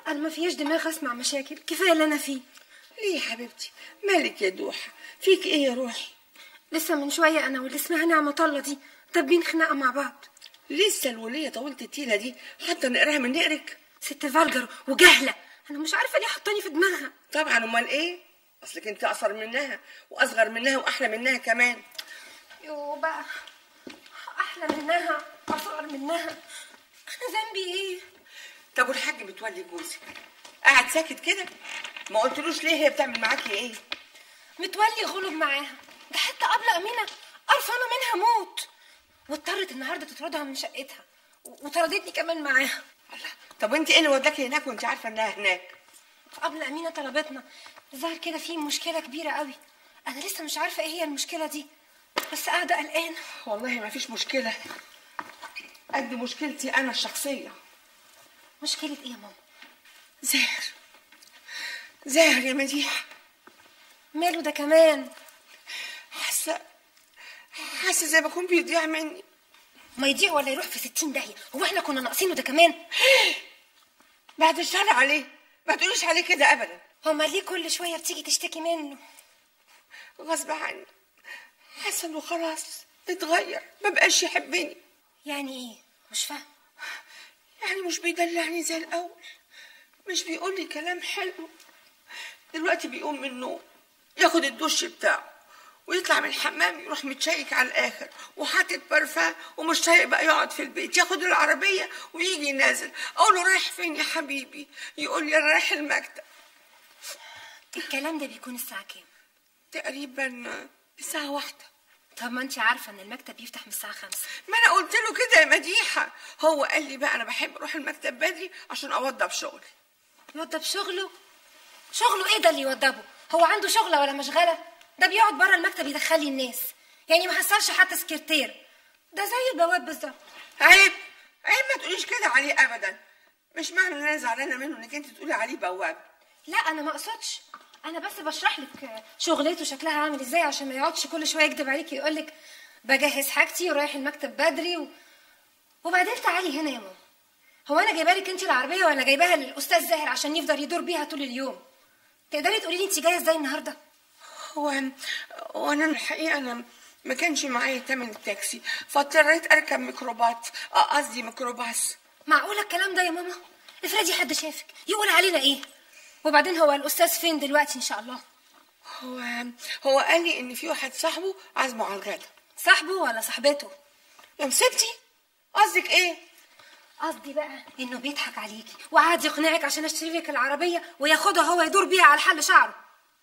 انا ما فيش دماغ اسمع مشاكل كفايه اللي انا فيه ليه يا حبيبتي مالك يا دوحة فيك ايه يا روحي لسه من شويه انا واللي اسمها نعمه الله دي دابين خناقه مع بعض لسه الولية طولت التيلة دي حتى نقراها من نقرك ست فالجر وجهله انا مش عارفه ليه حطاني في دماغها طبعا امال ايه اصلك انت اقصر منها واصغر منها واحلى منها كمان يو بقى احلى منها اصغر منها انا ذنبي ايه طب والحاج بتولي جوزك قاعد ساكت كده ما قلتلوش ليه هي بتعمل معاكي ايه متولي غلب معاها ده حتى قبل امينه قرفانه منها موت واضطرت النهارده تطردها من شقتها و- وطردتني كمان معاها الله طب وانت ايه اللي وداكي هناك وانت عارفه انها هناك قبل امينه طلبتنا ظهر كده في مشكله كبيره قوي انا لسه مش عارفه ايه هي المشكله دي بس قاعده قلقانه والله ما فيش مشكله قد مشكلتي انا الشخصيه مشكله ايه يا ماما زاهر زاهر يا مديحه ماله ده كمان حاسه حاسه زي ما يكون بيضيع مني ما يضيع ولا يروح في ستين داهيه هو احنا كنا ناقصينه ده كمان بعد الشر عليه ما تقوليش عليه كده ابدا هما ليه كل شويه بتيجي تشتكي منه غصب عني حاسه انه خلاص اتغير ما بقاش يحبني يعني ايه مش فاهم يعني مش بيدلعني زي الاول مش بيقول لي كلام حلو دلوقتي بيقوم من النوم ياخد الدش بتاعه ويطلع من الحمام يروح متشيك على الاخر وحاطط برفان ومش طايق بقى يقعد في البيت ياخد العربيه ويجي نازل اقول له رايح فين يا حبيبي يقول لي انا رايح المكتب الكلام ده بيكون الساعه كام تقريبا الساعه واحدة طب ما انت عارفه ان المكتب بيفتح من الساعه خمسة ما انا قلت له كده يا مديحه هو قال لي بقى انا بحب اروح المكتب بدري عشان اوضب شغلي يوضب شغله شغله ايه ده اللي يوضبه هو عنده شغله ولا مشغله ده بيقعد بره المكتب يدخل لي الناس يعني ما حصلش حتى سكرتير ده زي البواب بالظبط عيب عيب ما تقوليش كده عليه ابدا مش معنى ان انا زعلانه منه انك انت تقولي عليه بواب لا انا ما اقصدش انا بس بشرح لك شغلته شكلها عامل ازاي عشان ما يقعدش كل شويه يكذب عليكي يقول لك بجهز حاجتي ورايح المكتب بدري و... وبعدين تعالي هنا يا ماما هو انا جايبه لك انت العربيه ولا جايباها للاستاذ زاهر عشان يفضل يدور بيها طول اليوم تقدري تقولي لي انت جايه ازاي النهارده هو هو انا الحقيقه انا ما كانش معايا تمن التاكسي فاضطريت اركب ميكروبات آه، قصدي ميكروباص معقوله الكلام ده يا ماما افرضي حد شافك يقول علينا ايه وبعدين هو الاستاذ فين دلوقتي ان شاء الله هو هو قال لي ان في واحد صاحبه عازمه على الغدا صاحبه ولا صاحبته يا مسكتي قصدك ايه قصدي بقى انه بيضحك عليكي وقعد يقنعك عشان اشتري لك العربيه وياخدها هو يدور بيها على حل شعره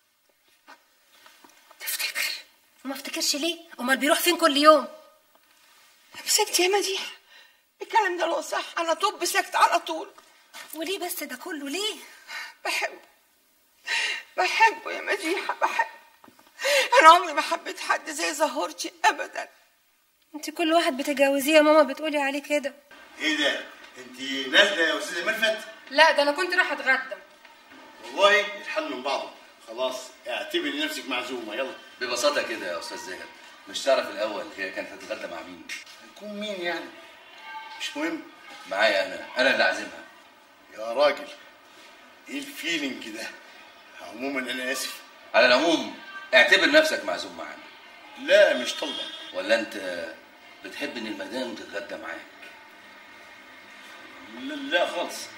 تفتكر وما افتكرش ليه امال بيروح فين كل يوم يا مسكتي يا مديحه الكلام ده لو صح انا طب سكت على طول وليه بس ده كله ليه بحبه بحبه يا مديحه بحبه انا عمري ما حبيت حد زي زهورتي ابدا انت كل واحد بتجاوزيه يا ماما بتقولي عليه كده ايه ده؟ انت نازله يا استاذه ملفت؟ لا ده انا كنت رايحه اتغدى والله الحل من بعضه خلاص اعتبري نفسك معزومه يلا ببساطة كده يا أستاذ زاهر مش تعرف الأول هي كانت هتتغدى مع مين؟ هيكون مين يعني؟ مش مهم معايا أنا أنا اللي عازمها يا راجل ايه الفيلينج ده؟ عموما انا اسف على العموم اعتبر نفسك معزوم معانا لا مش طالبه ولا أنت بتحب إن المدام تتغدى معاك؟ لا, لا خالص